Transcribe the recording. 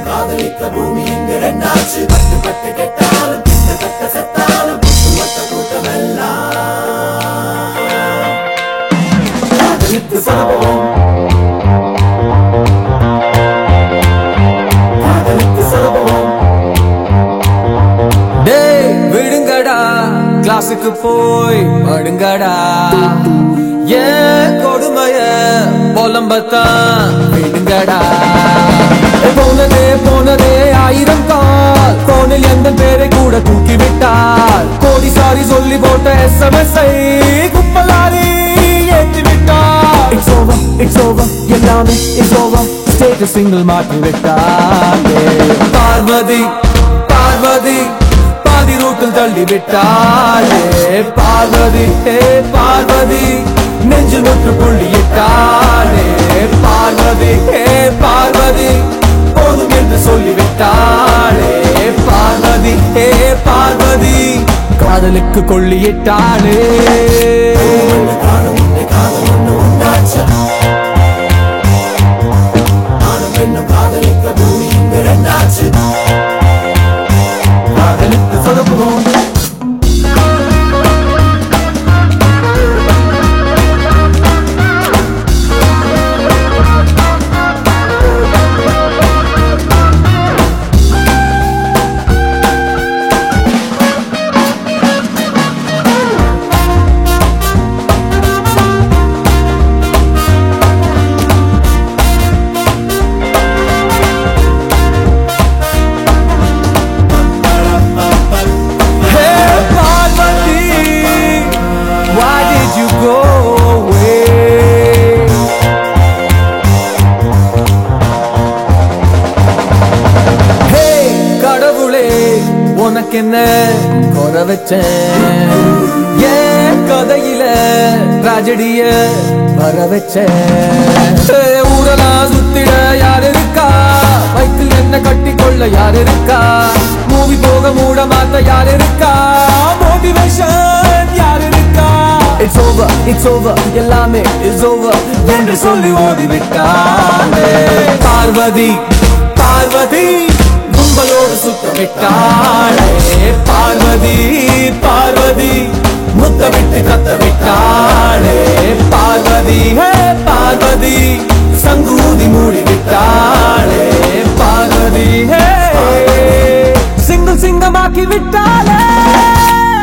காதலிக்க பூமி இங்கு ரெண்டாச்சு பட்டு பட்டு கெட்டாலும் கிட்டத்தட்ட செத்தாலும் ஒட்டுமொத்த கூட்டம் எல்லாம் காதலித்து சாபம் காதலித்து சாபம் டேய் விடுங்கடா கிளாஸுக்கு போய் படுங்கடா ஏன் கொடுமைய புலம்பத்தான் விடுங்கடா போனதே போனதே ஆயிரம் கால் போனில் எந்த பேரை கூட தூக்கி விட்டார் கோடி சாரி சொல்லி போட்ட எஸ்எம்எஸ் குப்பலாரி ஏற்றி விட்டார் இட்ஸ் ஓவர் இட்ஸ் ஓவர் எல்லாமே இட்ஸ் ஓவர் ஸ்டேட்டஸ் சிங்கிள் மாற்றி விட்டார் பார்வதி பார்வதி பாதி ரூட்டில் தள்ளி விட்டாளே பார்வதி ஹே பார்வதி நெஞ்சு முற்று புள்ளியிட்டாளே பார்வதி ஹே பார்வதி போதும் என்று சொல்லிவிட்டாளே பார்வதி ஹே பார்வதி காதலுக்கு கொள்ளியிட்டாளே காலம் உண்டு காதல் ஒண்ணு உண்டாச்சு ஆணும் பெண்ணும் காதலிக்க பூமி இங்கு ரெண்டாச்சு காதலித்து சொதப்புவோம் Hey Parvati, why did you go away? Hey கடவுளே உனக்கு என்ன குறை வச்சேன் ஏன் கதையில tragedy-ய வர வச்சேன் Hey, ஊரெல்லாம் சுத்திட யார் இருக்கா பைக்கில் என்ன கட்டி கொள்ள யார் இருக்கா மூவி போக மூட மாத்த யார் இருக்கா மோட்டிவேஷன் யார் இருக்கா இட்ஸ் ஓவர் இட்ஸ் ஓவர் எல்லாமே இட்ஸ் ஓவர் என்று சொல்லி ஓடிவிட்டாளே பார்வதி பார்வதி கும்பலோடு சுத்த விட்டாளே பார்வதி பார்வதி முத்தமிட்டு கத்த விட்டாளே பார்வதி ஹே பார்வதி சங்கூதி மூடி விட்டாளே பார்வதி ஹே சிங்கம் சிங்கமாக்கி விட்டாளே